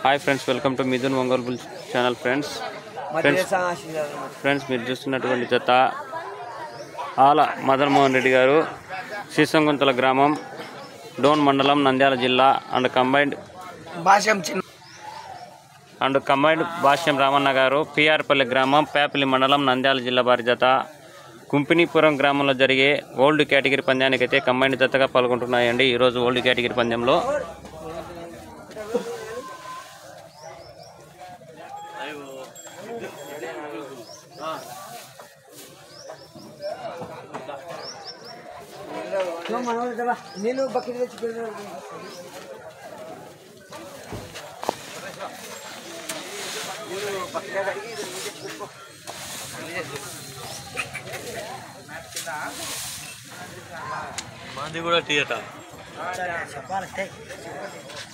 Hi friends welcome to Mithun Ongole bull channel friends friends friends మీరు చూస్తున్నటువంటి జత ఆల మదన్ మోహన్ రెడ్డి గారు శ్రీసంగుంతల గ్రామం డోన్ మండలం నంద్యాల జిల్లా అండ్ కంబైన్డ్ భాష్యం చిన్న అండ్ కంబైన్డ్ భాష్యం రామన్న గారు పిఆర్పల్లి గ్రామం పేపల్లి మండలం నంద్యాల జిల్లా వారి జత కుంపినీపురం గ్రామంలో జరిగే ఓల్డ్ కేటగిరీ పంద్యానికైతే కంబైన్డ్ జతగా పాల్గొంటున్నాయండి ఈరోజు ఓల్డ్ కేటగిరీ పందెంలో నేను బకెట్ తెచ్చి పెట్టాను. మాది కూడా టీయట చెప్పాలి